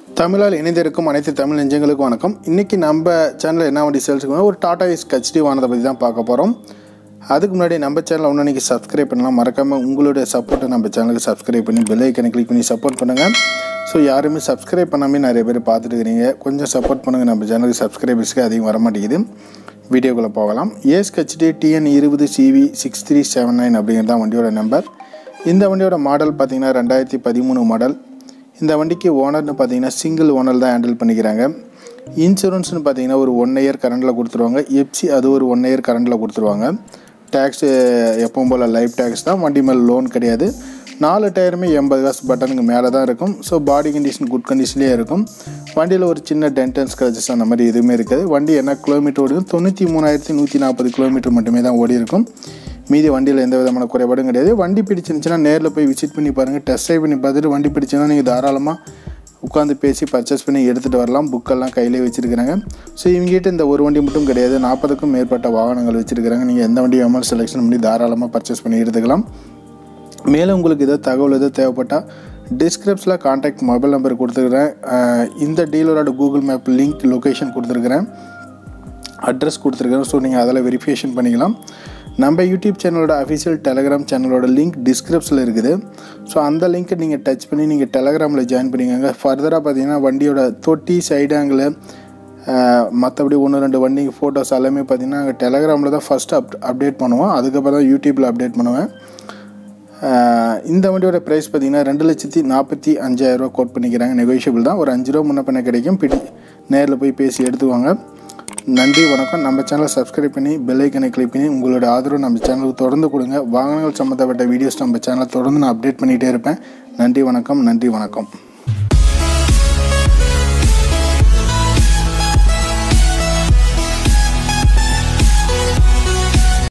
தமிழால் இணைந்திருக்கும் அனைத்து தமிழ் நெஞ்சங்களுக்கும் வணக்கம் இன்றைக்கி நம்ம சேனலில் என்ன வண்டி சேல்ஸுக்கு ஒரு டாடா இஸ் ஹெச்டி வானதை பற்றி தான் பார்க்க போகிறோம் அதுக்கு முன்னாடி நம்ம சேனலை ஒன்று இன்றைக்கி சப்ஸ்கிரைப் பண்ணலாம் மறக்காமல் உங்களுடைய சப்போர்ட்டை நம்ம சேனலுக்கு சப்ஸ்கிரைப் பண்ணி பெல் ஐக்கனை கிளிக் பண்ணி சப்போர்ட் பண்ணுங்கள் ஸோ யாருமே சப்ஸ்கிரைப் பண்ணாமே நிறைய பேர் பார்த்துட்டு இருக்கிறீங்க கொஞ்சம் சப்போர்ட் பண்ணுங்கள் நம்ம சேனலுக்கு சப்ஸ்கிரைபர்ஸ்க்கு அதிகம் வர மாட்டேங்குது வீடியோக்குள்ளே போகலாம் ஏஸ் ஹெச்டி டிஎன் இருபது CV six three seven nine அப்படிங்கிறது தான் வண்டியோட நம்பர் இந்த வண்டியோட மாடல் பார்த்திங்கன்னா ரெண்டாயிரத்தி பதிமூணு மாடல் இந்த வண்டிக்கு ஓனர்னு பார்த்தீங்கன்னா சிங்கிள் ஓனர் தான் ஹேண்டில் பண்ணிக்கிறாங்க இன்சூரன்ஸ்னு பார்த்தீங்கன்னா ஒரு ஒன் இயர் கரண்டில் கொடுத்துருவாங்க எப்சி அது ஒரு ஒன் இயர் கரண்டில் கொடுத்துருவாங்க டேக்ஸு எப்பவும் போல் லைஃப் டேக்ஸ் தான் வண்டி மேலே லோன் கிடையாது நாலு டயருமே எண்பது காசு பட்டனுக்கு மேலே தான் இருக்கும் ஸோ பாடி கண்டிஷன் குட் கண்டிஷன்லேயே இருக்கும் வண்டியில் ஒரு சின்ன டென்டன் ஸ்க்ராச்சஸ் அந்த மாதிரி எதுவுமே இருக்காது வண்டி என்ன கிலோமீட்டர் ஓடிக்கும் தொண்ணூற்றி மூணாயிரத்தி நூற்றி நாற்பது கிலோமீட்டர் மட்டுமே தான் ஓடி இருக்கும் மீதி வண்டியில் எந்த விதமான குறைபாடும் கிடையாது வண்டி பிடிச்சிருந்துச்சுன்னா நேரில் போய் விசிட் பண்ணி பாருங்கள் டெஸ்ட் ட்ரைவ் பண்ணி பார்த்துட்டு வண்டி பிடிச்சுன்னா நீங்கள் தாராளமாக உட்காந்து பேசி பர்ச்சேஸ் பண்ணி எடுத்துகிட்டு வரலாம் புக்கெல்லாம் கையிலே வச்சுருக்கிறாங்க ஸோ இவங்ககிட்ட இந்த ஒரு வண்டி மட்டும் கிடையாது நாற்பதுக்கும் மேற்பட்ட வாகனங்கள் வச்சுருக்கிறாங்க நீங்கள் எந்த வண்டி வேணாலும் செலெக்ஷன் பண்ணி தாராளமாக பர்ச்சேஸ் பண்ணி எடுத்துக்கலாம் மேலும் உங்களுக்கு எதாவது தகவல் எதாவது தேவைப்பட்டால் டிஸ்கிரிப்ஷனில் காண்டாக்ட் மொபைல் நம்பர் கொடுத்துருக்குறேன் அஹ் இந்த டீலரோட கூகுள் மேப் லிங்க் லொக்கேஷன் கொடுத்துருக்குறேன் அட்ரஸ் கொடுத்துருக்கேன் ஸோ நீங்கள் அதில் வெரிஃபிகேஷன் பண்ணிக்கலாம் நம்ம யூடியூப் சேனலோட அஃபிஷியல் டெலகிராம் சேனலோட லிங்க் டிஸ்கிரிப்ஷனில் இருக்குது ஸோ அந்த லிங்க்கை நீங்கள் டச் பண்ணி நீங்கள் டெலகிராமில் ஜாயின் பண்ணிக்கோங்க ஃபர்தராக பார்த்தீங்கன்னா வண்டியோட தொட்டி சைடு ஆங்கிள் மற்றபடி ஒன்று ரெண்டு வண்டி ஃபோட்டோஸ் எல்லாமே பார்த்தீங்கன்னா நாங்கள் டெலகிராமில் தான் ஃபஸ்ட்டு அப் அப்டேட் பண்ணுவோம் அதுக்கப்புறம் தான் யூடியூப்பில் அப்டேட் பண்ணுவேன் ஆஹ் இந்த வண்டியோட ப்ரைஸ் பார்த்தீங்கன்னா ரெண்டு லட்சத்தி நாற்பத்தி அஞ்சாயிரரூவா கோட் பண்ணிக்கிறாங்க நெகோஷியபிள் தான் ஒரு அஞ்சு ரூபா முன்ன பண்ண கிடைக்கும் பிடி நேரில் போய் பேசி எடுத்துவாங்க நன்றி வணக்கம் நம்ம சேனலை சப்ஸ்கிரைப் பண்ணி பெல் ஐக்கனை கிளிக் பண்ணி உங்களோட ஆதரவு நம்ம சேனலுக்கு தொடர்ந்து கொடுங்க வாகனங்கள் சம்மந்தப்பட்ட வீடியோஸ் நம்ம சேனலை தொடர்ந்து நான் அப்டேட் பண்ணிகிட்டே இருப்பேன் நன்றி வணக்கம் நன்றி வணக்கம்